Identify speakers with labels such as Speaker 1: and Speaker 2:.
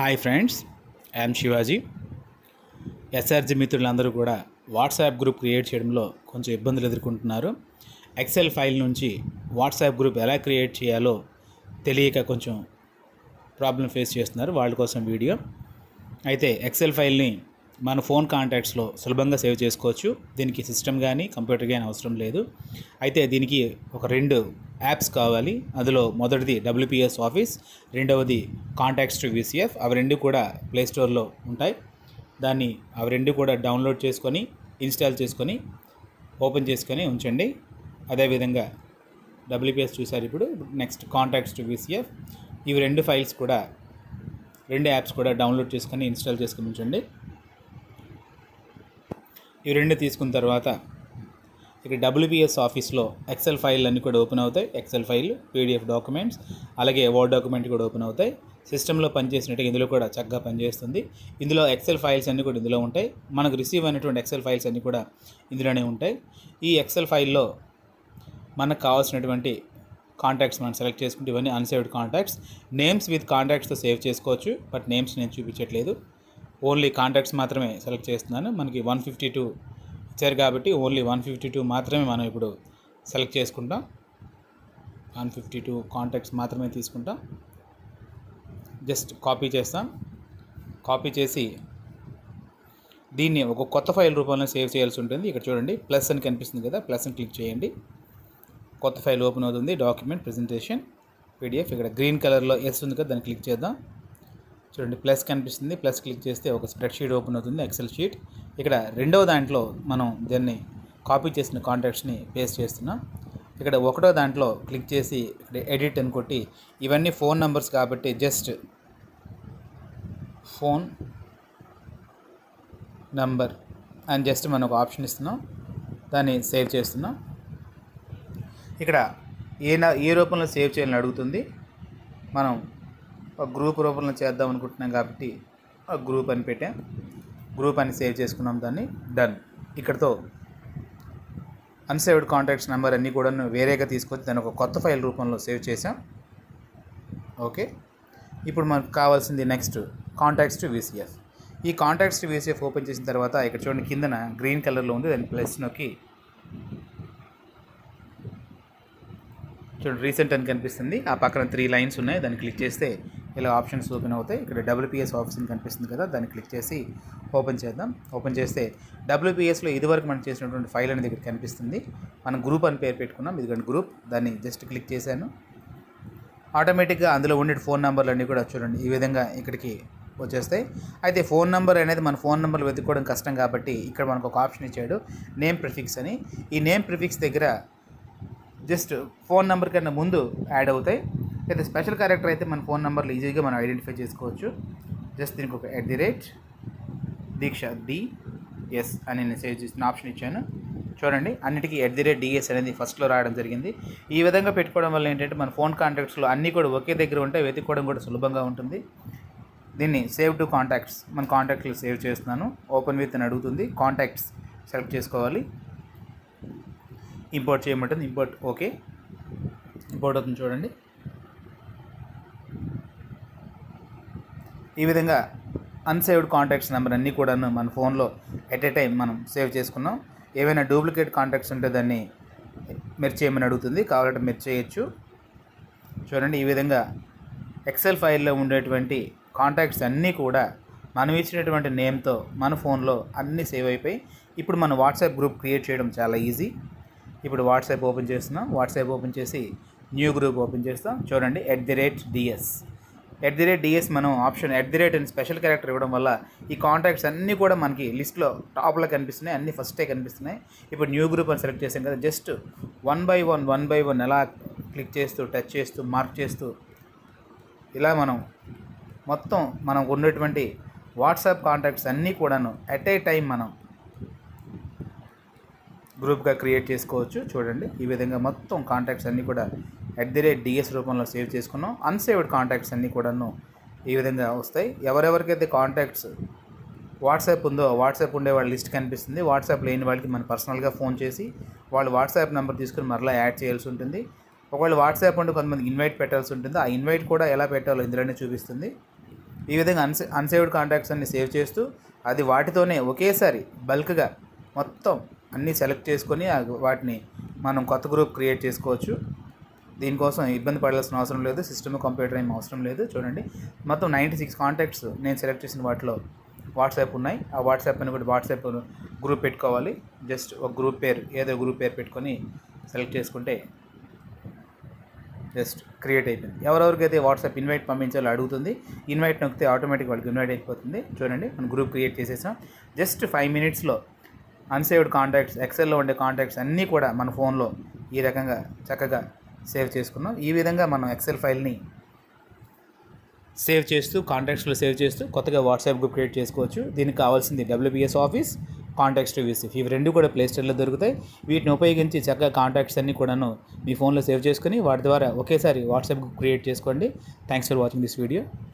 Speaker 1: hi friends I'm Shivaji SRG మిత్రులందరూ కూడా WhatsApp group create చేయడంలో కొంచెం ఇబ్బందులు ఎదుర్కొంటున్నారు ఎక్సెల్ ఫైల్ నుంచి వాట్సాప్ గ్రూప్ ఎలా క్రియేట్ చేయాలో తెలియక కొంచెం ప్రాబ్లం ఫేస్ చేస్తున్నారు వాళ్ళ కోసం వీడియో అయితే ఎక్సెల్ ఫైల్ని మన ఫోన్ కాంటాక్ట్స్లో సులభంగా సేవ్ చేసుకోవచ్చు దీనికి సిస్టమ్ కానీ కంప్యూటర్ కానీ అవసరం లేదు అయితే దీనికి ఒక రెండు యాప్స్ కావాలి అందులో మొదటిది డబ్ల్యూపీఎస్ ఆఫీస్ రెండవది కాంటాక్ట్స్ టు విసిఎఫ్ అవి రెండు కూడా ప్లే స్టోర్లో ఉంటాయి దాన్ని అవి రెండు కూడా డౌన్లోడ్ చేసుకొని ఇన్స్టాల్ చేసుకొని ఓపెన్ చేసుకొని ఉంచండి అదేవిధంగా డబ్ల్యూపీఎస్ చూసారు ఇప్పుడు నెక్స్ట్ కాంటాక్ట్స్ టు విసిఎఫ్ ఇవి రెండు ఫైల్స్ కూడా రెండు యాప్స్ కూడా డౌన్లోడ్ చేసుకొని ఇన్స్టాల్ చేసుకొని ఉంచండి ఇవి రెండు తీసుకున్న తర్వాత ఇక్కడ డబ్ల్యూబీఎస్ ఆఫీస్లో ఎక్సెల్ ఫైల్ అన్నీ కూడా ఓపెన్ అవుతాయి ఎక్సెల్ ఫైల్ పీడిఎఫ్ డాక్యుమెంట్స్ అలాగే వర్డ్ డాక్యుమెంట్ కూడా ఓపెన్ అవుతాయి సిస్టంలో పనిచేసినట్టుగా ఇందులో కూడా చక్కగా పనిచేస్తుంది ఇందులో ఎక్సెల్ ఫైల్స్ అన్నీ కూడా ఇందులో ఉంటాయి మనకు రిసీవ్ అయినటువంటి ఎక్సెల్ ఫైల్స్ అన్నీ కూడా ఇందులోనే ఉంటాయి ఈ ఎక్సెల్ ఫైల్లో మనకు కావాల్సినటువంటి కాంటాక్ట్స్ మనం సెలెక్ట్ చేసుకుంటే ఇవన్నీ అన్సేవ్డ్ కాంటాక్ట్స్ నేమ్స్ విత్ కాంటాక్ట్స్తో సేవ్ చేసుకోవచ్చు బట్ నేమ్స్ నేను చూపించట్లేదు ఓన్లీ కాంటాక్ట్స్ మాత్రమే సెలెక్ట్ చేస్తున్నాను మనకి వన్ ఫిఫ్టీ టూ ఇచ్చారు కాబట్టి ఓన్లీ వన్ ఫిఫ్టీ టూ మాత్రమే మనం ఇప్పుడు సెలెక్ట్ చేసుకుంటాం వన్ ఫిఫ్టీ టూ కాంటాక్ట్స్ మాత్రమే తీసుకుంటాం జస్ట్ కాపీ చేస్తాం కాపీ చేసి దీన్ని ఒక కొత్త ఫైల్ రూపంలో సేవ్ చేయాల్సి ఉంటుంది ఇక్కడ చూడండి ప్లస్ అని కనిపిస్తుంది కదా ప్లస్ అని క్లిక్ చేయండి కొత్త ఫైల్ ఓపెన్ అవుతుంది డాక్యుమెంట్ ప్రజెంటేషన్ పీడిఎఫ్ ఇక్కడ గ్రీన్ కలర్లో ఎస్ ఉంది కదా దాన్ని క్లిక్ చేద్దాం చూడండి ప్లస్ కనిపిస్తుంది ప్లస్ క్లిక్ చేస్తే ఒక స్ప్రెడ్ షీట్ ఓపెన్ అవుతుంది ఎక్సెల్ షీట్ ఇక్కడ రెండవ దాంట్లో మనం దాన్ని కాపీ చేసిన కాంటాక్ట్స్ని పేస్ట్ చేస్తున్నాం ఇక్కడ ఒకటో దాంట్లో క్లిక్ చేసి ఇక్కడ ఎడిట్ అని కొట్టి ఇవన్నీ ఫోన్ నెంబర్స్ కాబట్టి జస్ట్ ఫోన్ నంబర్ అని జస్ట్ మనం ఒక ఆప్షన్ ఇస్తున్నాం దాన్ని సేవ్ చేస్తున్నాం ఇక్కడ ఏ నా ఏ రూపంలో సేవ్ చేయాలని అడుగుతుంది మనం ఒక గ్రూప్ రూపంలో చేద్దాం అనుకుంటున్నాం కాబట్టి ఒక గ్రూప్ అని పెట్టాం గ్రూప్ అని సేవ్ చేసుకున్నాం దాన్ని డన్ ఇక్కడతో అన్సేవ్డ్ కాంటాక్ట్స్ నెంబర్ అన్నీ కూడా వేరేగా తీసుకొచ్చి దాన్ని ఒక కొత్త ఫైల్ రూపంలో సేవ్ చేసాం ఓకే ఇప్పుడు మనకు కావాల్సింది నెక్స్ట్ కాంటాక్ట్స్ టు విసిఎఫ్ ఈ కాంటాక్ట్స్ టు విసిఎఫ్ ఓపెన్ చేసిన తర్వాత ఇక్కడ చూడండి కిందన గ్రీన్ కలర్లో ఉంది దాని ప్లస్ నొక్కి చూడండి రీసెంట్ అని కనిపిస్తుంది ఆ పక్కన త్రీ లైన్స్ ఉన్నాయి దాన్ని క్లిక్ చేస్తే ఇలా ఆప్షన్స్ ఓపెన్ అవుతాయి ఇక్కడ డబ్ల్యూపీఎస్ ఆఫీస్ అని కనిపిస్తుంది కదా దాన్ని క్లిక్ చేసి ఓపెన్ చేద్దాం ఓపెన్ చేస్తే డబ్ల్యూపీఎస్లో ఇదివరకు మనం చేసినటువంటి ఫైల్ అనేది ఇక్కడ కనిపిస్తుంది మనం గ్రూప్ అని పేరు పెట్టుకున్నాం ఇదిగోండి గ్రూప్ దాన్ని జస్ట్ క్లిక్ చేశాను ఆటోమేటిక్గా అందులో ఉండే ఫోన్ నెంబర్లు అన్నీ కూడా చూడండి ఈ విధంగా ఇక్కడికి వచ్చేస్తాయి అయితే ఫోన్ నెంబర్ అనేది మన ఫోన్ నెంబర్లు వెతుక్కోవడం కష్టం కాబట్టి ఇక్కడ మనకు ఒక ఆప్షన్ ఇచ్చాడు నేమ్ ప్రిఫిక్స్ అని ఈ నేమ్ ప్రిఫిక్స్ దగ్గర జస్ట్ ఫోన్ నెంబర్ కన్నా ముందు యాడ్ అవుతాయి అయితే స్పెషల్ క్యారెక్టర్ అయితే మన ఫోన్ నెంబర్లు ఈజీగా మనం ఐడెంటిఫై చేసుకోవచ్చు జస్ట్ దీనికి ఒక at the rate Diksha D S అని నేను సేవ్ చేసిన ఆప్షన్ ఇచ్చాను చూడండి అన్నిటికీ ఎట్ ది రేట్ డిఎస్ అనేది ఫస్ట్లో రావడం జరిగింది ఈ విధంగా పెట్టుకోవడం వల్ల ఏంటంటే మన ఫోన్ కాంటాక్ట్స్లో అన్నీ కూడా ఒకే దగ్గర ఉంటాయి వెతుక్కోవడం కూడా సులభంగా ఉంటుంది దీన్ని సేవ్ టు కాంటాక్ట్స్ మన కాంటాక్ట్లు సేవ్ చేస్తున్నాను ఓపెన్ విత్ అని అడుగుతుంది కాంటాక్ట్స్ సెలెక్ట్ చేసుకోవాలి ఇంపోర్ట్ చేయమంటుంది ఇంపోర్ట్ ఓకే ఇంపోర్ట్ అవుతుంది చూడండి ఈ విధంగా అన్సేవ్డ్ కాంటాక్ట్స్ నెంబర్ అన్నీ కూడాను మన ఫోన్లో ఎట్ ఏ టైం మనం సేవ్ చేసుకున్నాం ఏవైనా డూప్లికేట్ కాంటాక్ట్స్ ఉంటే దాన్ని మెర్చ్ చేయమని అడుగుతుంది కావాలంటే మెర్చ్ చేయొచ్చు చూడండి ఈ విధంగా ఎక్సెల్ ఫైల్లో ఉండేటువంటి కాంటాక్ట్స్ అన్నీ కూడా మనం ఇచ్చినటువంటి నేమ్తో మన ఫోన్లో అన్నీ సేవ్ అయిపోయి ఇప్పుడు మన వాట్సాప్ గ్రూప్ క్రియేట్ చేయడం చాలా ఈజీ ఇప్పుడు వాట్సాప్ ఓపెన్ చేస్తున్నాం వాట్సాప్ ఓపెన్ చేసి న్యూ గ్రూప్ ఓపెన్ చేస్తాం చూడండి at the rate DS at the rate DS మనం ఆప్షన్ ఎట్ ది రేట్ అని స్పెషల్ క్యారెక్టర్ ఇవ్వడం వల్ల ఈ కాంటాక్ట్స్ అన్నీ కూడా మనకి లిస్ట్లో టాప్లో కనిపిస్తున్నాయి అన్నీ ఫస్టే కనిపిస్తున్నాయి ఇప్పుడు న్యూ గ్రూప్ అని సెలెక్ట్ చేసాం కదా just one by one one by one ఎలా క్లిక్ చేస్తూ టచ్ చేస్తూ మార్క్ చేస్తూ ఇలా మనం మొత్తం మనం ఉన్నటువంటి వాట్సాప్ కాంటాక్ట్స్ అన్నీ కూడాను ఎట్ ఏ టైం మనం గ్రూప్గా క్రియేట్ చేసుకోవచ్చు చూడండి ఈ విధంగా మొత్తం కాంటాక్ట్స్ అన్నీ కూడా ఎట్ ది రేట్ డిఎస్ రూపంలో సేవ్ చేసుకున్నాం అన్సేవ్డ్ కాంటాక్ట్స్ అన్నీ కూడాను ఈ విధంగా వస్తాయి ఎవరెవరికైతే కాంటాక్ట్స్ వాట్సాప్ ఉందో వాట్సాప్ ఉండే వాళ్ళ లిస్ట్ కనిపిస్తుంది వాట్సాప్ లేని వాళ్ళకి మనం పర్సనల్గా ఫోన్ చేసి వాళ్ళు వాట్సాప్ నెంబర్ తీసుకుని మరలా యాడ్ చేయాల్సి ఉంటుంది ఒకవేళ వాట్సాప్ ఉంటే కొంతమంది ఇన్వైట్ పెట్టాల్సి ఉంటుంది ఆ ఇన్వైట్ కూడా ఎలా పెట్టాలో ఇందులోనే చూపిస్తుంది ఈ విధంగా అన్సే అన్సేవ్డ్ కాంటాక్ట్స్ అన్ని సేవ్ చేస్తూ అది వాటితోనే ఒకేసారి బల్క్గా మొత్తం అన్నీ సెలెక్ట్ చేసుకొని ఆ వాటిని మనం కొత్త గ్రూప్ క్రియేట్ చేసుకోవచ్చు దీనికోసం ఇబ్బంది పడాల్సిన అవసరం లేదు సిస్టమ్ కంప్యూటర్ ఏం అవసరం లేదు చూడండి మొత్తం నైంటీ సిక్స్ కాంటాక్ట్స్ నేను సెలెక్ట్ చేసిన వాటిలో వాట్సాప్ ఉన్నాయి ఆ వాట్సాప్ అని కూడా వాట్సాప్ గ్రూప్ పెట్టుకోవాలి జస్ట్ ఒక గ్రూప్ పేరు ఏదో గ్రూప్ పేరు పెట్టుకొని సెలెక్ట్ చేసుకుంటే జస్ట్ క్రియేట్ అయిపోయింది ఎవరెవరికైతే వాట్సాప్ ఇన్వైట్ పంపించాలో అడుగుతుంది ఇన్వైట్ నొక్కితే ఆటోమేటిక్ వాళ్ళకి ఇన్వైట్ అయిపోతుంది చూడండి మనం గ్రూప్ క్రియేట్ చేసేసాం జస్ట్ ఫైవ్ మినిట్స్లో అన్సేవ్డ్ కాంటాక్ట్స్ ఎక్సెల్లో ఉండే కాంటాక్ట్స్ అన్నీ కూడా మన ఫోన్లో ఈ రకంగా చక్కగా సేవ్ చేసుకున్నాం ఈ విధంగా మనం ఎక్సెల్ ఫైల్ని సేవ్ చేస్తూ కాంటాక్ట్స్లో సేవ్ చేస్తూ కొత్తగా వాట్సాప్ గ్రూప్ క్రియేట్ చేసుకోవచ్చు దీనికి కావాల్సింది డబ్ల్యూబీఎస్ ఆఫీస్ కాంటాక్ట్స్ రివ్యూస్ ఇవి రెండు కూడా ప్లే స్టోర్లో దొరుకుతాయి వీటిని ఉపయోగించి చక్కగా కాంటాక్ట్స్ అన్నీ కూడాను మీ ఫోన్లో సేవ్ చేసుకుని వాటి ద్వారా ఒకేసారి వాట్సాప్ గ్రూప్ క్రియేట్ చేసుకోండి thanks for watching this video